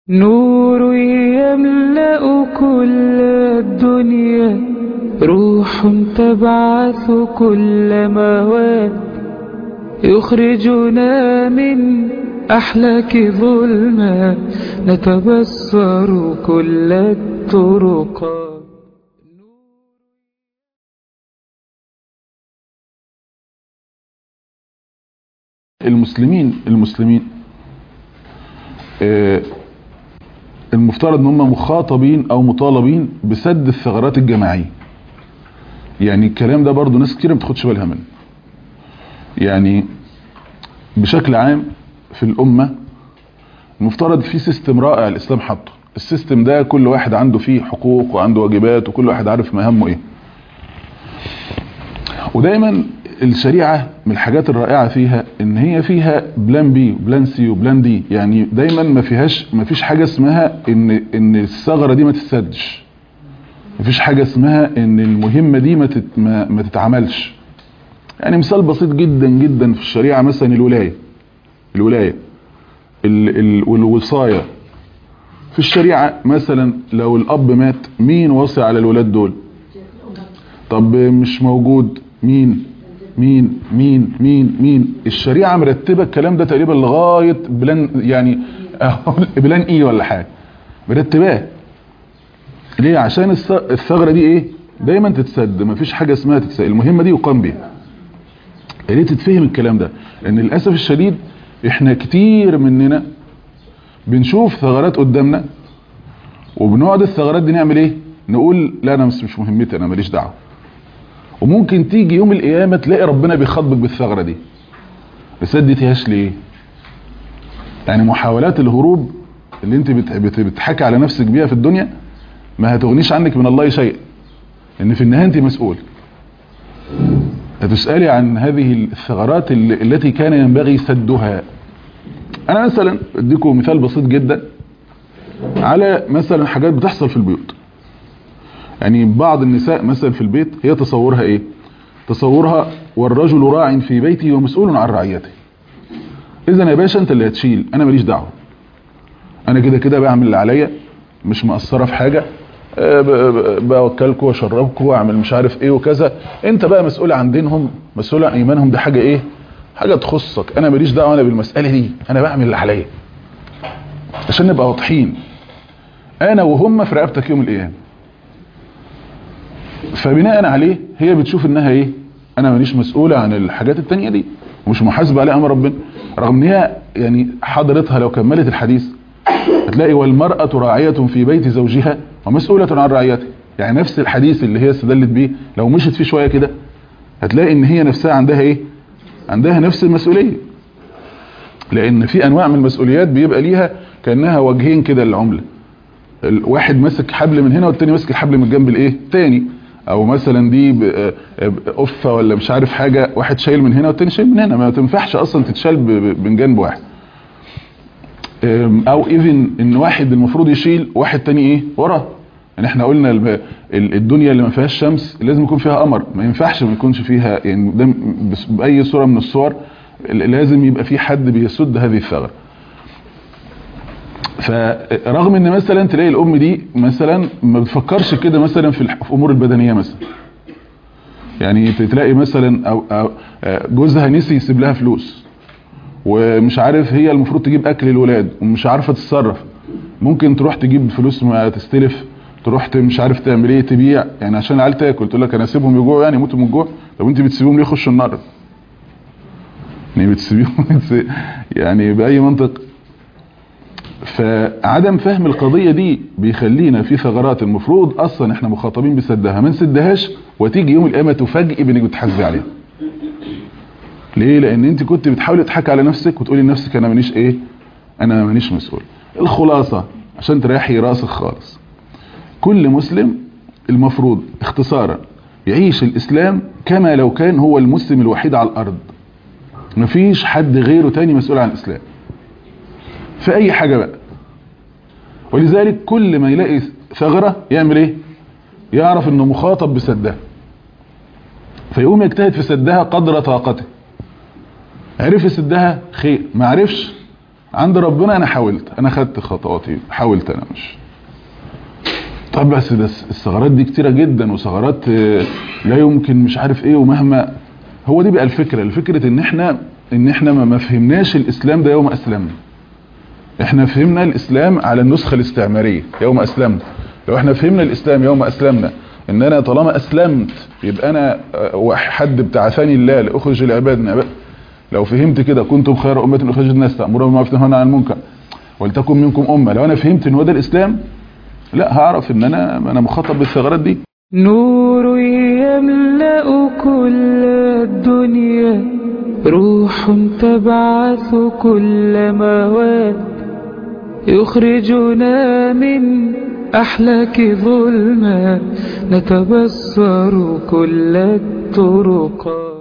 نور يملأ كل الدنيا روح تبعث كل مواد يخرجنا من أحلاك ظلمات نتبصر كل الطرقات المسلمين المسلمين آه، المفترض ان هم مخاطبين او مطالبين بسد الثغرات الجماعيه يعني الكلام ده برضو ناس كتير ما بتاخدش بالها منه يعني بشكل عام في الامه المفترض في سيستم رائع الاسلام حاطه السيستم ده كل واحد عنده فيه حقوق وعنده واجبات وكل واحد عارف مهامه ايه ودايما الشريعة من الحاجات الرائعة فيها ان هي فيها بلان بي وبلان سي وبلان دي يعني دايما ما فيهاش ما فيش حاجة اسمها ان ان الثغرة دي ما تتسدش ما فيش حاجة اسمها ان المهمة دي ما, تت ما, ما تتعملش يعني مثال بسيط جدا جدا في الشريعة مثلا الولاية الولاية ال ال والوصاية في الشريعة مثلا لو الاب مات مين وصي على الولاد دول طب مش موجود مين مين مين مين مين الشريعة مرتبة الكلام ده تقريبا لغاية بلان يعني بلان ايه ولا حاجة مرتباه ليه عشان الثغرة دي ايه دايما تتسد مفيش حاجة اسمها تتسد المهمة دي يقام بيها يا ريت تتفهم الكلام ده لان للاسف الشديد احنا كتير مننا بنشوف ثغرات قدامنا وبنقعد الثغرات دي نعمل ايه نقول لا انا مش مش مهمتي انا ماليش دعوه وممكن تيجي يوم القيامة تلاقي ربنا بيخاطبك بالثغرة دي بس اديتيهاش ليه يعني محاولات الهروب اللي انت بتحكي على نفسك بيها في الدنيا ما هتغنيش عنك من الله شيء ان في النهاية انت مسؤول هتسألي عن هذه الثغرات التي كان ينبغي سدها انا مثلا اديكم مثال بسيط جدا على مثلا حاجات بتحصل في البيوت يعني بعض النساء مثلا في البيت هي تصورها ايه تصورها والرجل راع في بيته ومسؤول عن رعيته اذا يا باشا انت اللي هتشيل انا ماليش دعوه انا كده كده بعمل اللي عليا مش مقصره في حاجه بوكلكم واشربكم واعمل مش عارف ايه وكذا انت بقى مسؤول عن دينهم مسؤول عن ايمانهم دي حاجه ايه حاجه تخصك انا ماليش دعوه انا بالمساله دي انا بعمل اللي عليا عشان نبقى واضحين انا وهم في رقبتك يوم القيامه فبناء عليه هي بتشوف انها ايه انا مانيش مسؤولة عن الحاجات التانية دي ومش محاسبة عليها امر ربنا رغم ان هي يعني حضرتها لو كملت الحديث هتلاقي والمرأة راعية في بيت زوجها ومسؤولة عن رعيته يعني نفس الحديث اللي هي استدلت بيه لو مشت فيه شوية كده هتلاقي ان هي نفسها عندها ايه عندها نفس المسؤولية لان في انواع من المسؤوليات بيبقى ليها كأنها وجهين كده للعملة الواحد ماسك حبل من هنا والتاني ماسك الحبل من الجنب الايه تاني او مثلا دي قفه ولا مش عارف حاجه واحد شايل من هنا والتاني شايل من هنا ما تنفعش اصلا تتشال من جنب واحد او ايفن ان واحد المفروض يشيل واحد تاني ايه وراه يعني احنا قلنا الدنيا اللي ما فيهاش شمس لازم يكون فيها قمر ما ينفعش ما يكونش فيها يعني ده باي صوره من الصور لازم يبقى في حد بيسد هذه الثغره فرغم ان مثلا تلاقي الام دي مثلا ما بتفكرش كده مثلا في الامور البدنيه مثلا يعني تلاقي مثلا او, أو جوزها نسي يسيب لها فلوس ومش عارف هي المفروض تجيب اكل للولاد ومش عارفه تتصرف ممكن تروح تجيب فلوس ما تستلف تروح مش عارف تعمل ايه تبيع يعني عشان العيال تاكل تقول لك انا اسيبهم يجوعوا يعني يموتوا من الجوع طب انت بتسيبهم ليه يخشوا النار يعني بتسيبيهم يعني باي منطق فعدم فهم القضية دي بيخلينا في ثغرات المفروض اصلا احنا مخاطبين بسدها ما نسدهاش وتيجي يوم القيامة تفاجئ بانك بتحاسبي عليها ليه لان انت كنت بتحاولي تضحكي على نفسك وتقولي لنفسك انا مانيش ايه انا مانيش مسؤول الخلاصة عشان تريحي راسك خالص كل مسلم المفروض اختصارا يعيش الاسلام كما لو كان هو المسلم الوحيد على الارض مفيش حد غيره تاني مسؤول عن الاسلام في اي حاجة بقى ولذلك كل ما يلاقي ثغرة يعمل ايه يعرف انه مخاطب بسدها فيقوم يجتهد في سدها قدر طاقته عرف يسدها خير ما عرفش عند ربنا انا حاولت انا خدت خطواتي حاولت انا مش طب بس ده الثغرات دي كتيره جدا وثغرات آه، لا يمكن مش عارف ايه ومهما هو دي بقى الفكره الفكره ان احنا ان احنا ما ما فهمناش الاسلام ده يوم اسلمنا احنا فهمنا الاسلام على النسخه الاستعماريه يوم اسلمنا لو احنا فهمنا الاسلام يوم اسلمنا ان انا طالما اسلمت يبقى انا آه، حد ابتعثني الله لاخرج العباد من عباد لو فهمت كده كنتم خير امه اخرجت الناس تامرون بالمعروف وتنهون عن المنكر ولتكن منكم امه لو انا فهمت ان هو ده الاسلام لا هعرف ان انا انا مخاطب بالثغرات دي نور يملأ كل الدنيا روح تبعث كل مواد يخرجنا من أحلاك ظلمات نتبصر كل الطرقات